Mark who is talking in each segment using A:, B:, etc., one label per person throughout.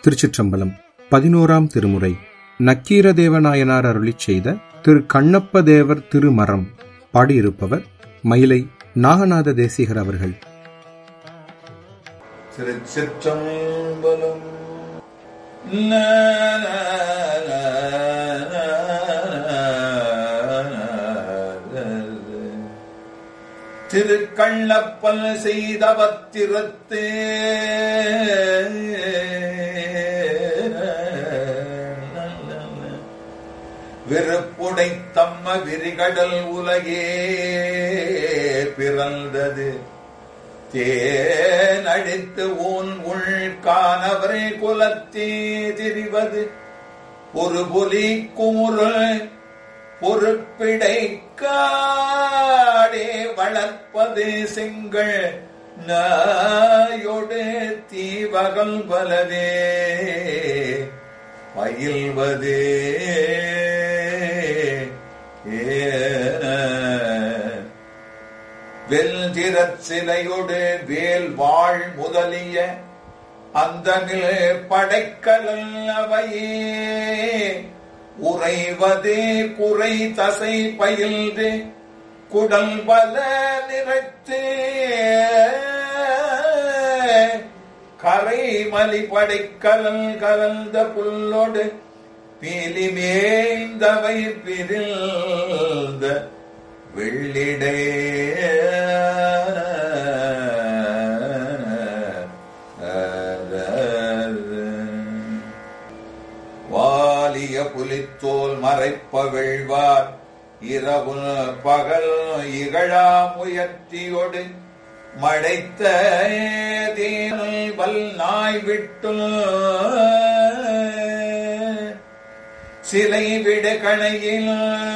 A: திருச்சிற்றம்பலம் பதினோராம் திருமுறை நக்கீரதேவநாயனார் அருளிச் செய்த திரு கண்ணப்பதேவர் திருமரம் பாடியிருப்பவர் மயிலை நாகநாத தேசிகர் அவர்கள்
B: திருச்சிற்றம்பலம் திருக்கண்ணப்பல் செய்தவத்திரத்து விருப்புடை தம்ம விரிகடல் உலகே பிறந்தது தேனடித்து ஊன் உள் காணவரை குலத்தே திரிவது ஒரு புலி குமுறு பொறுப்பிடை காடே வளர்ப்பது செங்கள் நாயோடு தீவகல் பலவே பயில்வதே வெல்திரச் சிலையொடு வேல் வாழ் முதலிய அந்த படைக்கலல் அவையே உறைவதே குறை தசை பயில்து குடல் பல நிறத்து கரை மலி படைக்கலல் கலந்த புல்லோடு பீலி மேய்ந்தவை பிரிந்த வெள்ளிடே வாலிய புலித்தோல் மறைப்ப வெழ்வார் இரவு பகல் இகழா முயற்சியோடு மழைத்த தேனல் வல் நாய் விட்டு சிலை விடு கணையில்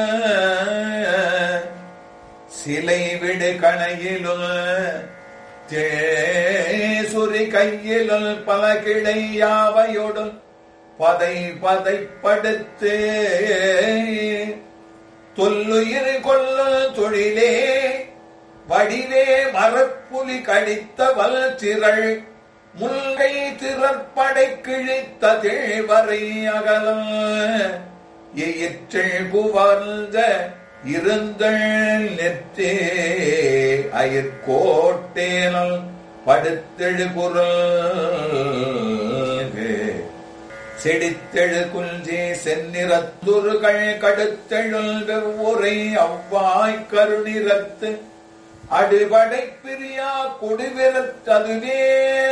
B: சிலை விடு கணையிலும் தேசுரி கையிலும் பல கிளை யாவையோடும் பதை பதைப்படுத்து தொல்லுயிர் கொல்ல தொழிலே வடிவே மரப்புலி கடித்த வல் திரள் முல்கை திறற்படை கிழித்த தேவரை அகலம் எயிற்றில் புவர்ந்த இருந்தள் நெற்றே அயிர்கோட்டேனல் படுத்தெழு குரல் செடித்தெழு குஞ்சே செந்நிறத்துருகள் கடுத்தெழுல் வெவ்வுரை அவ்வாய் கருநிறத்து அடுபடை பிரியா கொடுவிரத்ததுவே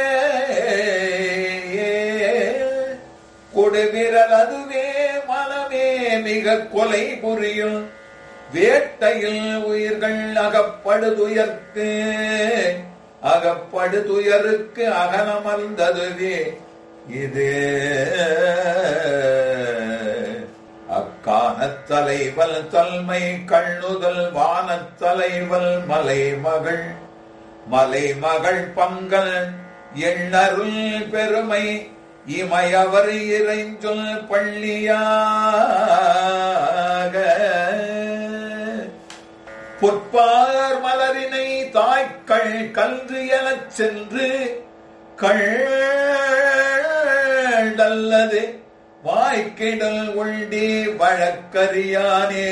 B: கொடுவிரல் அதுவே மனமே மிக கொலை புரியும் வேட்டையில் உயிர்கள் அகப்படுதுயர்க்கு அகப்படுதுயருக்கு அகலமர்ந்ததுவே இது அக்கானத்தலைவல் தல்மை கண்ணுதல் வானத்தலைவல் மலைமகள் மலைமகள் பங்கல் எண்ணருள் பெருமை இமையவர் இறைஞ்சொல் பள்ளியாக பொற்பார் மலரினை தாய்க்கள் கன்று எனச் சென்று கள்ளது வாய்க்கிடல் உண்டி வழக்கறியானே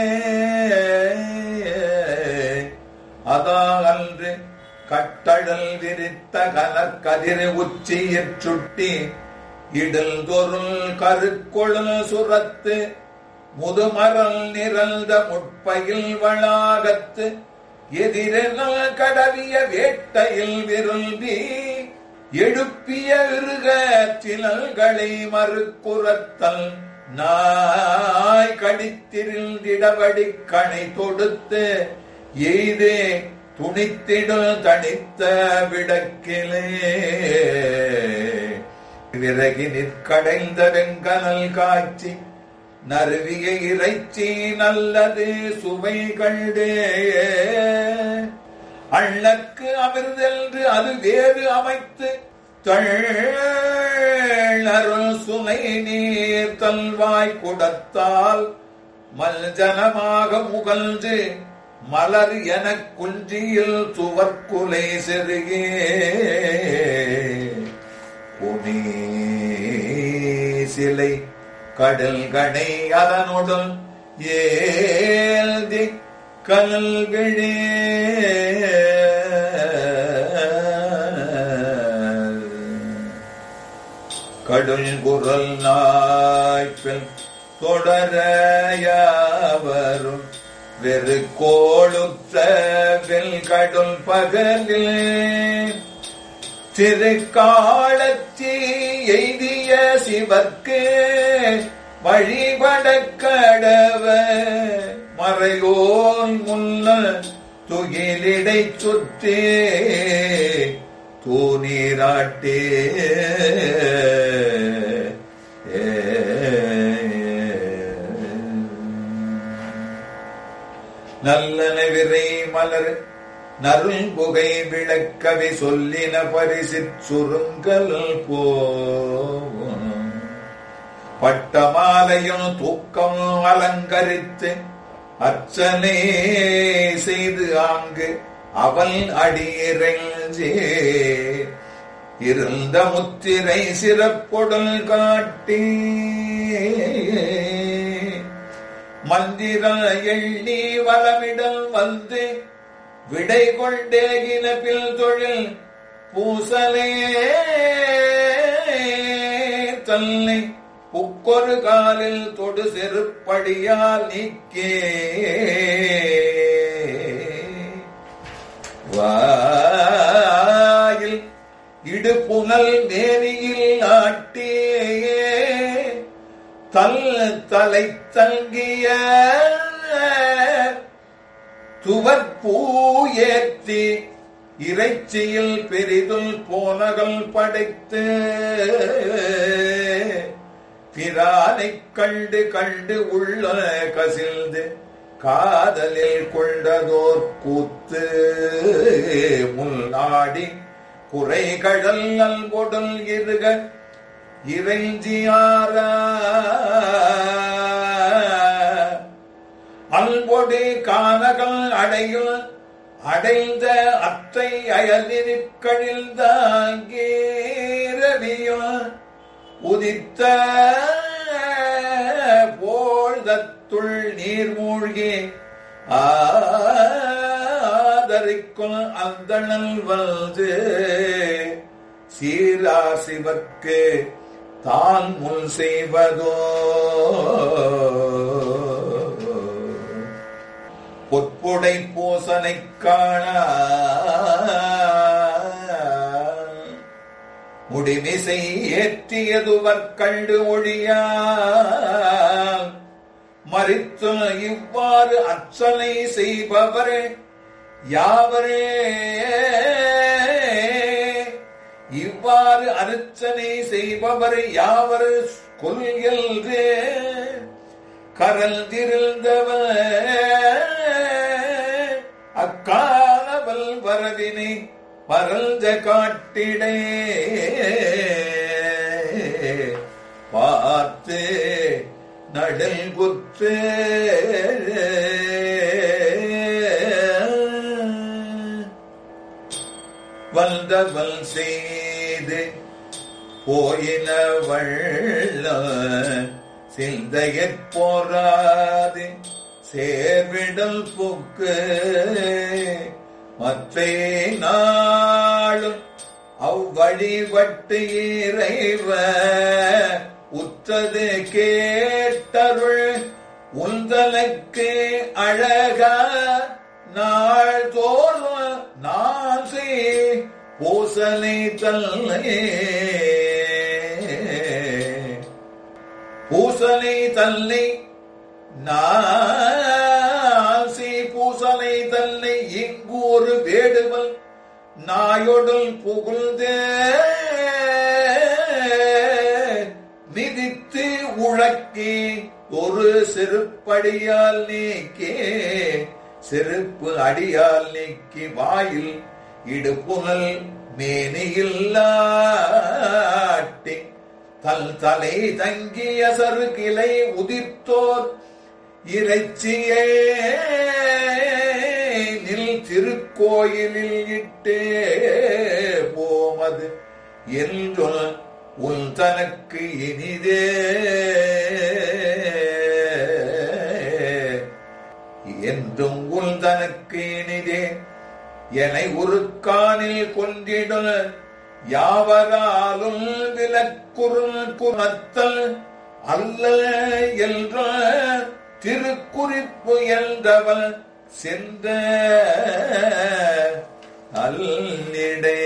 B: அதாகன்று கட்டடல் விரித்த கலக்கதிர் உச்சியிற் சுட்டி இடல் தொருள் கருக்கொழல் சுரத்து முதுமரல் நிரல்த முட்பையில் வளாகத்து எதிரெனல் கடவிய வேட்டையில் விரும்பி எழுப்பிய இருக சிலல்களை மறுக்குறத்தல் நாய் கடித்திருந்திடபடி கணை தொடுத்து எய்தே துணித்திடல் தனித்த விடக்கிலே விறகி நிற்கடைந்த வெங்கனல் காட்சி நறுவிய இறைச்சி நல்லது சுவை கண்டே அண்ணக்கு அமிர்தென்று அது வேறு அமைத்து தள்ளருள் சுனை நீர் தல்வாய் குடத்தால் மல்ஜனமாக முகழ்ந்து மலர் எனக் குன்றியில் துவர்க்குலை செருகே புனே சிலை கடல் கணை அதனுடன் ஏல்தி கல்களே கடுல் குரல் நாய்ப்பில் தொடரையாவரும் வெறு கோளுத்த வெல் கடுல் பகலில் திருக்காலத்தி எய்திய சிவர்க்கு வழிபட கடவ மறையோன் முல்ல துகிலிடை சுற்றே தூநீராட்டே நல்லன விரை மலர் நருள்புகை விளக்கவி சொல்லின பரிசிற் சுருங்கல் போ பட்டமாலையும் தூக்கம் அலங்கரித்து அர்ச்சனை செய்து ஆங்கு அவள் அடியிறைஞ்சே இருந்த முத்திரை சிறப்பொடல் காட்டி மந்திர எள்ளி வளமிடல் வந்து விடை கொண்டேகின பில் தொழில் பூசலே தல்லை புக்கொரு காலில் தொடு செருப்படியால் நீக்கே வாயில் இடுப்புனல் மேனியில் ஆட்டியே தல் தலை தங்கிய துவற்பூ ஏற்றி இறைச்சியில் பெரிதுல் போனகள் படைத்து பிரானைக் கண்டு கண்டு உள்ள கசிழ்ந்து காதலில் கொண்டதோர் கூத்து முன்னாடி குறை கடல் நல்கொடல் இருக இறைஞ்சியாரா அல்பொடி கானகள் அடையும் அடைந்த அத்தை அயலினிற் கழிந்தாங்கேரவியும் உதித்த போழ்தத்துள் நீர் மூழ்கி ஆதரிக்கும் அந்தணல் வந்து சீரா சிவக்கு தான் முன் செய்வதோ பொற்புடை பூசனை காண முடிமிசை ஏற்றியதுவர் கண்டு ஒழியா மறித்து இவ்வாறு அர்ச்சனை செய்பவரே யாவரே இவ்வாறு அர்ச்சனை செய்பவர் யாவர் கொல்கின்றே கரல்திருந்தவர் அக்காலவல் வரவினை பரல்த காட்டிடே பார்த்து நடல் குத்து வந்தவள் செய்து போயின வள்ள சிந்தையற் போராது சேர்விடல் புக்கு மற்றே நாளும் அவ்வழிபட்டு இறைவ உத்தது கேட்டருள் உந்தலுக்கு அழகா நாள் தோறும் நான் செய் பூசலை தல்லே பூசலை தல்லை நாசி பூசலை தல்லை இங்கு ஒரு வேடுவல் நாயொடல் புகுழ்ந்து மிதித்து உழக்கி ஒரு செருப்படியால் நீக்கே செருப்பு அடியால் நீக்கி வாயில் இடுப்புனல் மேனியில்லாட்டி தல் தலை தங்கிய சருகிலை உதிர்த்தோர் இறைச்சியே நில் திருக்கோயிலில் இட்டே போமது என்றொல் உன் தனக்கு இனிதே என்றும் உள் தனக்கு இனிதே என்னை உருக்கானில் கொன்றிடுல் யாவராலும் விலக்குறுல் குணத்தல் அல்ல என்ற திருக்குறிப்பு என்றவள் சென்ற அல்லிடே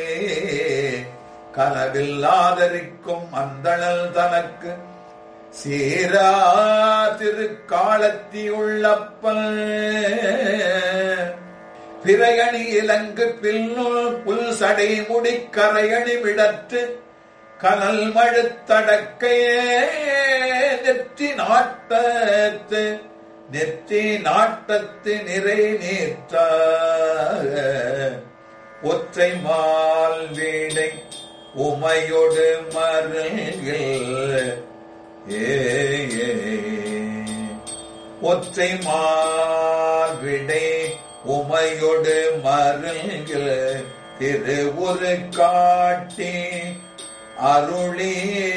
B: கனவில் ஆதரிக்கும் அந்தணல் தனக்கு சீரா திருக்காலத்தி உள்ளப்பல் பிறையணி இலங்கு பின்னுள் புல் சடை முடிக்கரையணி விடற்று கனல் மழுத்தடக்கையே நெற்றி நாட்டத்து நெற்றி நாட்டத்து நிறை நீற்ற ஒற்றை மால் வீடை உமையொடு மருகில் ஏ ஏ. ஒற்றை மாவிடை உமையொடு மருங்கில் திருவுரு காட்டி அருளே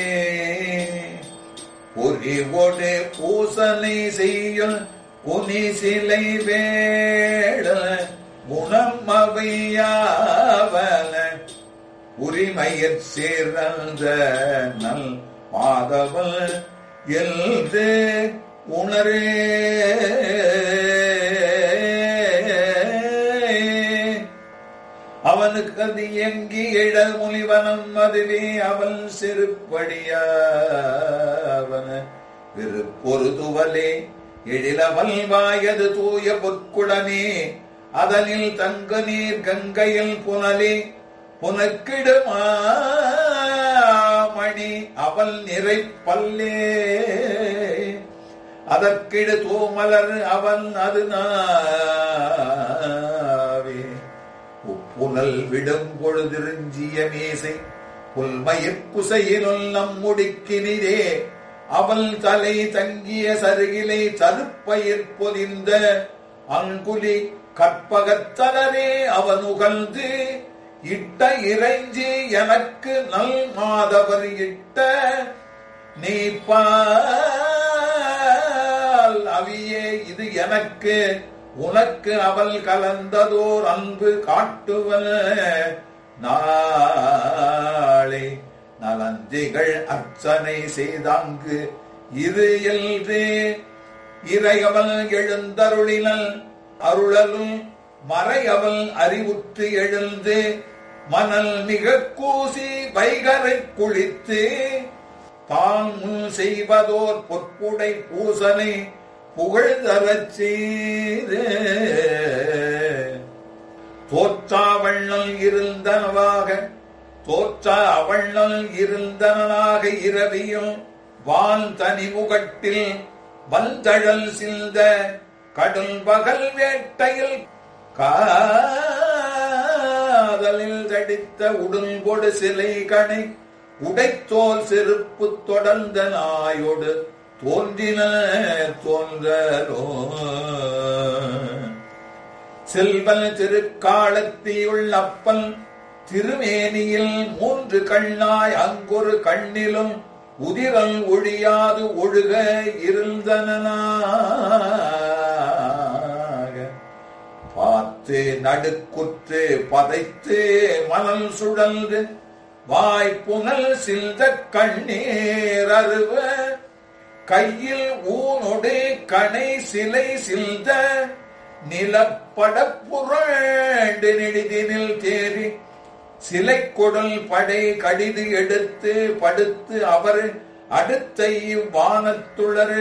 B: பொறிவொடு பூசனை செய்யும் குனி சிலை வேட குணம் அவையாவன உரிமையற் சிறந்த நல் மாதவன் என்று உணரே அவனுக்கு அது எங்கி எழ முனிவனம் அதுவே அவன் செருப்படிய அவன விருப்பொரு துவலே எழிலவல் வாயது தூய பொற்குடமே அதனில் தங்க நீர் கங்கையில் புனலே புனக்கிடுமாமணி அவள் நிறை பல்லே அதற்கிடு தூமலர் அவன் அது நாவே உப்புனல் விடும் பொழுதிருஞ்சிய மேசை புல்மயிர் புசையினுள் நம் முடிக்கினிதே அவள் தலை தங்கிய சருகிலை தருப்பயிர் பொலிந்த அங்குலி கற்பகத்தலரே அவன் உகழ்ந்து இட்ட இறைஞ்சி எனக்கு நல் மாதவர் இட்ட நீ பால் அவியே இது எனக்கு உனக்கு அவள் கலந்ததோர் அன்பு காட்டுவன நாளே நலந்திகள் அர்ச்சனை செய்தாங்கு இது என்று இறையவள் எழுந்தருளினல் அருளலும் மறையவள் அறிவுற்று எழுந்து மணல் மிக கூசி வைகரை குளித்து தான் முன் செய்வதோர் பொற்புடை பூசனை புகழ்தரச் செய்து தோற்றா வண்ணல் இருந்தனவாக தோற்றா அவண்ணல் இருந்தனாக இரவியும் வான் தனிமுகட்டில் வந்தழல் சிந்த கடல் பகல் வேட்டையில் காதலில் தடித்த உடுங்கொடு சிலை கணை உடைத்தோல் செருப்பு தொடர்ந்த நாயோடு தோன்றின தோன்றலோ செல்வல் திருக்காலத்தியுள் அப்பல் திருமேனியில் மூன்று கண்ணாய் அங்கொரு கண்ணிலும் உதிரல் ஒழியாது ஒழுக இருந்தனாக பார்த்து நடுக்குற்று பதைத்து மணல் சுழன்று வாய்ப்புணல் சில்த கண்ணீர் அருவ கையில் ஊனொடு கணை சிலை சில்த நிலப்பட புரண்டு நெடிதினில் தேறி சிலை கொடல் படை கடிது எடுத்து படுத்து அவர் அடுத்த இவ்வானத்துளர்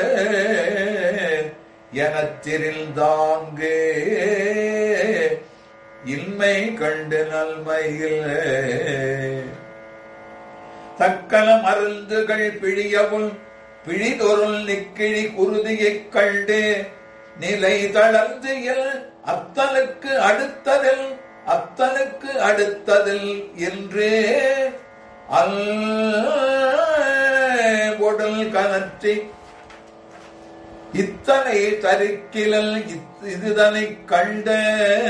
B: எனத் தெரிந்தாங்கே இன்மை கண்டு நல்மையில் தக்கல மருந்துகள் பிழியவும் பிழிதொருள் நிக்கிழி குருதியைக் கண்டு நிலை தளர்ந்து எல் அத்தனுக்கு அடுத்ததில் அத்தனுக்கு அடுத்ததில் என்று அல் உடல் கனற்றி இத்தனை தரிக்கிலல் இத்- இதுதனை கண்ட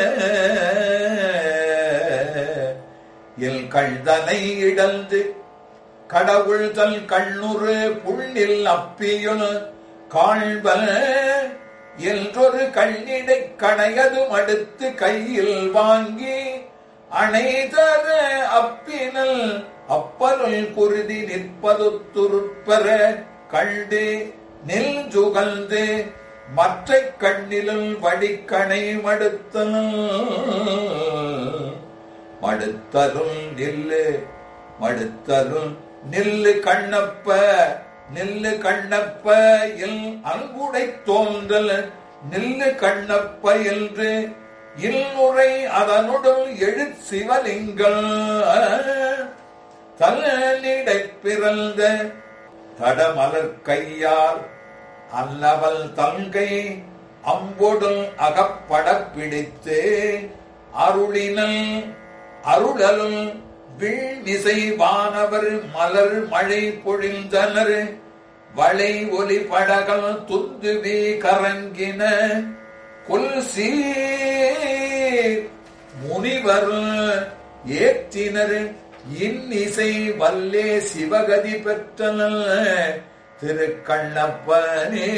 B: எல் கழ்தனை இடந்து கடவுள் தல் கண்ணுறு புள்ளில் அப்பியுள் காண்பன என்றொரு கண்ணிடை கணையதும் அடுத்து கையில் வாங்கி அணைதர அப்பினல் அப்பருள் குருதி நிற்பதுத்துருப்பெற கண்டு நெல் சுகழ்ந்து மற்ற கண்ணிலும் வடிக்கணை மடுத்தல் மடுத்தருள் நில்லு மடுத்தருள் நில்லு கண்ணப்ப நில்லு கண்ணப்ப இல் அங்குடை தோன்றல் நில்லு கண்ணப்ப என்று இல்லுரை அதனுடன் எழுத் சிவலிங்கள் தலனிடை பிறந்த தடமலர் கையால் அல்லவல் தங்கை அம்பொடும் அகப்படப் பிடித்து அருளினல் அருளலும் விண்மிசை வானவர் மலர் மழை பொழிந்தனர் வளை ஒலி படகள் துந்துவி கரங்கின கொல் சீர் முனிவர் ஏற்றினர் இன்னிசை வல்லே சிவகதி பெற்றனல் திருக்கண்ணப்பனே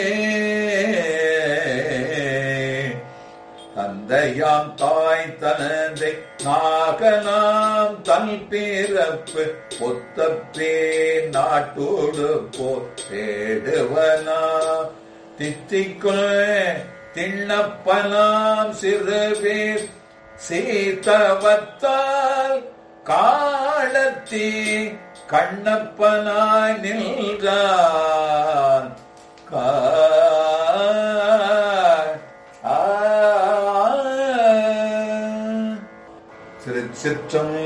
B: தந்தையாம் தாய் தனதை நாகனாம் தன் பிறப்பு ஒத்தப்பே நாட்டோடு போடுவனா தித்திக்குள் திண்ணப்பனாம் சிறுபேர் சீதவத்தால் காலத்தே கண்ணப்பனாய் நின்றான் திருச்சிற்றம்பலம்